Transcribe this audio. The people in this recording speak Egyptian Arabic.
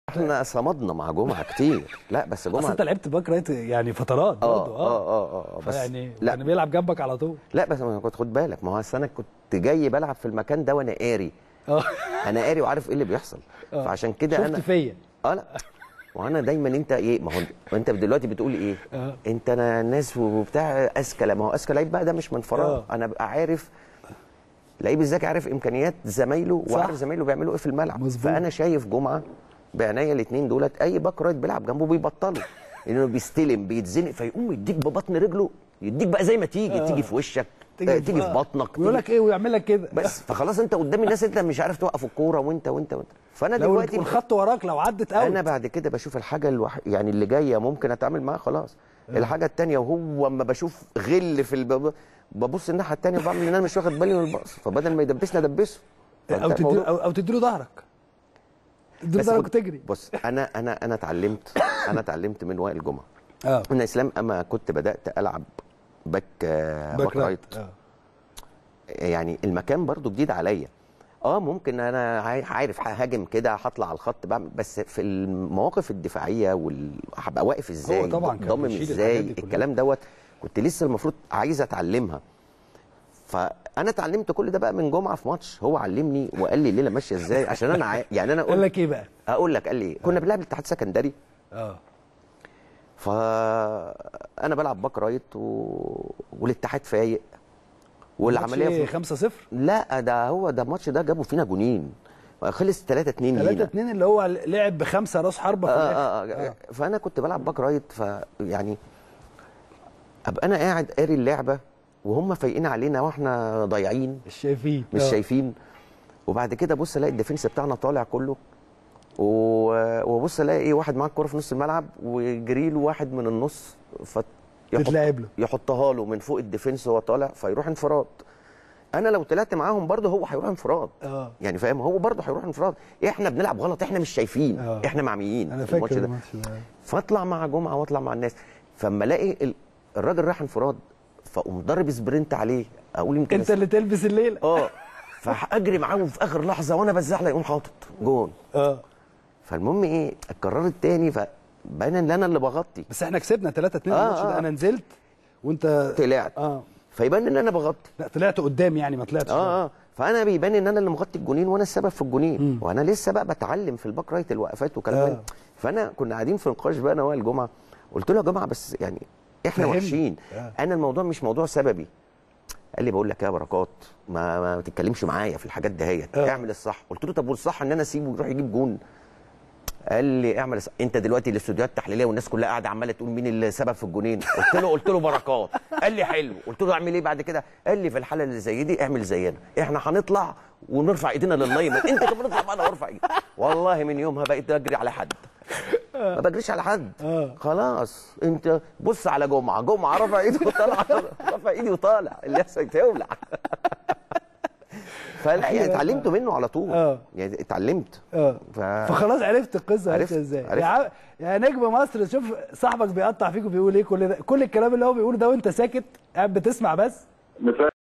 احنا صمدنا مع جمعه كتير لا بس اصل جمعه انت لعبت باك رايت يعني فترات اه برضه اه اه اه بس يعني لا كان بيلعب جنبك على طول لا بس ما كنت خد بالك ما هو أصل انا كنت جاي بلعب في المكان ده وانا قاري اه انا قاري وعارف ايه اللي بيحصل آه. فعشان كده شفت انا فيا اه لا وانا دايما انت ايه ما هو انت دلوقتي بتقول ايه آه. انت انا ناس وبتاع اذكى لا ما هو اذكى لعيب بقى ده مش من فراغ آه. انا بقى عارف لعيب الذكي عارف امكانيات زمايله صح. وعارف زمايله بيعملوا ايه في الملعب مظبوط. فانا شايف جمعه بعناية الاثنين دولت اي باك رايت بيلعب جنبه بيبطلوا لانه بيستلم بيتزنق فيقوم يديك ببطن رجله يديك بقى زي ما تيجي آه. تيجي في وشك تيجي, تيجي في آه. بطنك ويقول تيجي لك ايه ويعمل لك كده بس فخلاص انت قدام الناس انت مش عارف توقف الكوره وانت وانت وانت فانا لو دلوقتي والخط وراك لو عدت اوت انا بعد كده بشوف الحاجه الوح... يعني اللي جايه ممكن اتعامل معاها خلاص الحاجه التانية وهو اما بشوف غل في الب... ببص الناحيه التانية وبعمل ان انا مش واخد بالي من الباص فبدل ما يدبسني ادبسه او فانت تديله الموضوع- او, أو تديله ظهرك تديله بس ظهرك خد- وتجري بص انا انا انا اتعلمت انا اتعلمت من وائل جمعه اه انا اسلام اما كنت بدات العب باك آه، باك باك رايت آه. يعني المكان برضو جديد عليا اه ممكن انا عا- عارف ههاجم كده هطلع على الخط بعمل بس في المواقف الدفاعيه وال هبقى واقف ازاي طبعاً كان ضامن بيشيل ازاي الحاجات دي كلها. الكلام دوت كنت لسه المفروض عايز اتعلمها فانا اتعلمت كل ده بقى من جمعه في ماتش هو علمني وقال لي الليله ماشيه ازاي عشان انا عا... يعني انا قال اقول لك ايه بقى اقول لك قال لي إيه؟ كنا بنلعب الاتحاد سكندري اه فانا بلعب باك رايت و... والاتحاد فايق والعمليه والعمليه في... 5 0 لا ده هو ده الماتش ده جابوا فينا جونين خلص 3 2 3 لينا 2 اللي هو لعب بخمسه راس حربه في آه الاخر آه آه. فانا كنت بلعب باك رايت فيعني ابقى انا قاعد قاري اللعبه وهم فايقين علينا واحنا ضايعين مش شايفين مش آه. شايفين وبعد كده بص الاقي الديفنس بتاعنا طالع كله و- وبص الاقي ايه واحد معاه الكوره في نص الملعب ويجري له واحد من النص فت... يحط- تتلعب له يحطها له من فوق الديفنس وهو طالع فيروح انفراد انا لو طلعت معاهم برضه هو هيروح انفراد اه يعني فاهم هو برضه هيروح انفراد احنا بنلعب غلط احنا مش شايفين آه. احنا معميين انا في الماتش فاكر ده الماتش ده فاطلع مع جمعه واطلع مع الناس فاما الاقي ال- الراجل راح انفراد فاقوم ضارب سبرنت عليه اقول يمكن انت اللي تلبس الليله اه فاجري معاه وفي اخر لحظه وانا بزحلق يقوم حاطط جون اه فالمهم ايه اتكررت تاني فبان ان انا اللي بغطي بس احنا كسبنا 3 2 آه، الماتش ده آه. انا نزلت وانت طلعت اه فيبان ان انا بغطي لا طلعت قدام يعني ما طلعتش اه اه فانا بيبان ان انا اللي مغطي الجونين وانا السبب في الجونين مم. وانا لسه بقى بتعلم في الباك رايت الوقفات وكلام آه. من ده. فانا كنا قاعدين في نقاش بقى انا وائل جمعه قلت له يا جماعه بس يعني احنا فهمني. وحشين آه. انا الموضوع مش موضوع سببي قال لي بقول لك إيه يا بركات ما, ما تتكلمش معايا في الحاجات دهيت آه. اعمل الصح قلت له طب والصح ان انا اسيبه يروح يجيب جون قال لي اعمل الصح. انت دلوقتي الاستوديوهات التحليليه والناس كلها قاعده عماله تقول مين اللي سبب في الجونين قلت له قلت له بركات قال لي حلو قلت له اعمل ايه بعد كده قال لي في الحاله اللي زي دي اعمل زينا احنا هنطلع ونرفع ايدينا للنايم انت كمان اطلع معانا وارفع ايدك والله من يومها بقيت اجري على حد ما بجريش على حد آه. خلاص انت بص على جمعه جمعه رفع ايده وطالع رفع ايدي وطالع اللي يحصل تولع فلا يعني اتعلمت منه على طول آه. يعني اتعلمت اه ف... فخلاص عرفت القصه عرفت، عرفت ازاي عرفت. يا, عم- يا نجم مصر شوف صاحبك بيقطع فيك وبيقول ايه كل ده كل الكلام اللي هو بيقوله ده وانت ساكت قاعد بتسمع بس مساء